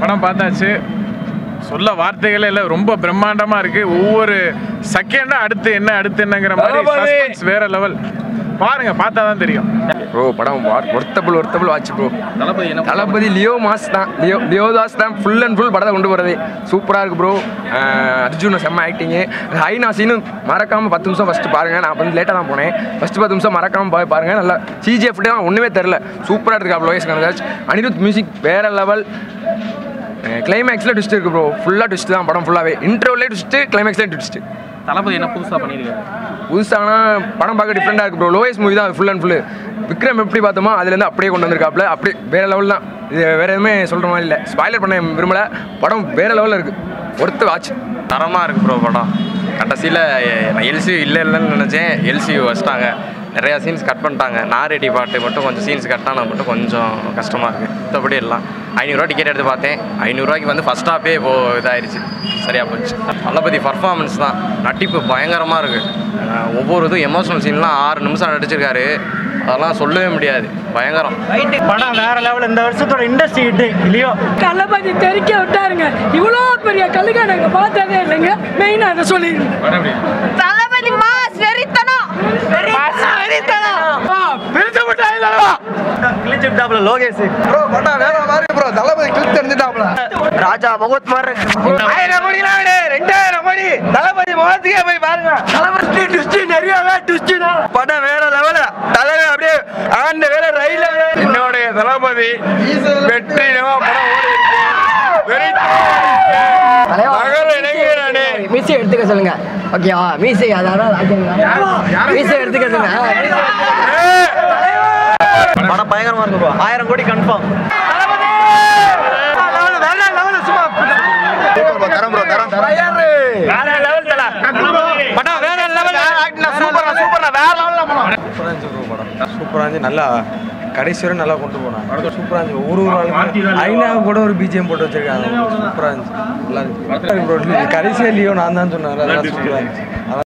படம் பார்த்தாச்சு சொல்ல வார்த்தைகளே இல்லை ரொம்ப பிரம்மாண்டமா இருக்கு ஒவ்வொரு செகண்டும் அடுத்து என்ன அடுத்து என்னங்கிற மாதிரி suspense வேற லெவல் பாருங்க பார்த்தா தான் தெரியும் ப்ரோ படம் ஒர்த்தபிள் ஒர்த்தபிள் வாட்ச் ப்ரோ தளபதி என்ன தளபதி லியோ மாஸ் தான் லியோ லியோ தாஸ் தான் ஃபுல் அண்ட் ஃபுல் படத்தை கொண்டு போகிறது சூப்பராக இருக்கு ப்ரோ அர்ஜுன் செம்ம ஆக்டிங்கு ஹைனா சீனும் மறக்காமல் பத்து நிமிஷம் ஃபஸ்ட்டு பாருங்கள் நான் வந்து லேட்டாக தான் போனேன் ஃபஸ்ட்டு பத்து நிமிஷம் மறக்காமல் போய் பாருங்கள் நல்லா சிஜிஎஃப் தான் ஒன்றுமே தெரில சூப்பராக இருக்கு லோகேஷ் கனகராஜ் அனிருத் மியூசிக் வேற லெவல் கிளைமேக்ஸில் ட்விஸ்ட் இருக்கு ப்ரோ ஃபுல்லாக ட்விஸ்ட் தான் படம் ஃபுல்லாகவே இன்ட்ரோவிலே ட்விஸ்ட்டு கிளைமேக்ஸ்லேயே ட்விஸ்ட்டு தளபதி என்ன புதுசா பண்ணிருக்காரு புதுசானா படம் பார்க்க டிஃப்ரெண்டாக இருக்கு ப்ரோ லோயஸ் மூவி தான் ஃபுல் அண்ட் ஃபுல்லு விக்ரம் எப்படி பார்த்தோமோ அதுலேருந்து அப்படியே கொண்டு வந்திருக்காப்புல அப்படியே வேற லெவல் தான் இது வேற எதுவுமே சொல்கிற மாதிரி இல்லை ஸ்பாய்லர் பண்ண விரும்பல படம் வேற லெவலில் இருக்குது ஒருத்த வாட்ச் தரமாக இருக்கு ப்ரோ படம் கடைசியில் நான் எல்சி இல்லை இல்லைன்னு நினச்சேன் எல்சி வச்சிட்டாங்க நிறையா சீன்ஸ் கட் பண்ணிட்டாங்க நாரெடி பாட்டு மட்டும் கொஞ்சம் சீன்ஸ் கட் ஆனால் மட்டும் கொஞ்சம் கஷ்டமாக இருக்குது மற்றபடி எல்லாம் ஐநூறுரூவா டிக்கெட் எடுத்து பார்த்தேன் ஐநூறுரூவாய்க்கு வந்து ஃபஸ்ட் ஹாப்பே இப்போ இதாயிருச்சு சரியாக போச்சு தளபதி பர்ஃபார்மன்ஸ் தான் நட்டிப்பு பயங்கரமாக இருக்குது ஒவ்வொரு இதுவும் எமோஷனல் சீன்லாம் ஆறு நிமிஷம் நடிச்சிருக்காரு அதெல்லாம் சொல்லவே முடியாது பயங்கரம் படம் வேற லெவல் இந்த வருஷத்தோட இண்டஸ்ட்ரி ஹிட் இல்லையோ தளபதி தெறிக்க விட்டாருங்க இவ்வளோ பெரிய கழுகை நாங்க பார்த்ததே இல்லைங்க மெயினா அதை சொல்லிடுங்க தளபதி மாஸ் வெறித்தனம் கிழிச்சு விட்டாப்ல லோகேஷ் ப்ரோ படம் வேற மாதிரி ப்ரோ தளபதி கிளிக் தெரிஞ்சுட்டாப்ல ராஜா முகத் மாதிரி ஆயிரம் கோடி ரெண்டாயிரம் கோடி தளபதி முகத்துக்கே போய் பாருங்க தளபதி ட்விஸ்ட் நிறையவே ட்விஸ்ட் படம் வேற லெவல தலைவர் அப்படியே ஆண்ட வேற ரயில என்னுடைய தளபதி வெற்றிடமா படம் ஓடி நகர இளைஞரானே மீசை எடுத்துக்க சொல்லுங்க ஓகேவா மீசை அதான் மீசை எடுத்துக்க சொல்லுங்க படம் பயங்கரமா இருக்கு bro. ஆயிரம் கோடி கன்ஃபார்ம் வேற லெவல் தல படம் வேற லெவல் சூப்பரா சூப்பரா வேற லெவல்ல படம் சூப்பராக இருந்துச்சு நல்லா கடைசி வரை நல்லா கொண்டு போனாங்க சூப்பராக இருந்துச்சு ஒரு ஒரு ஆளுக்கு ஐநாவு கூட ஒரு பிஜிஎம் போட்டு வச்சிருக்காங்க சூப்பராக இருந்துச்சு நல்லா இருந்துச்சு கடைசியாக லியோ நான் தான் சொன்னார் அதெல்லாம் சூப்பராக இருந்துச்சு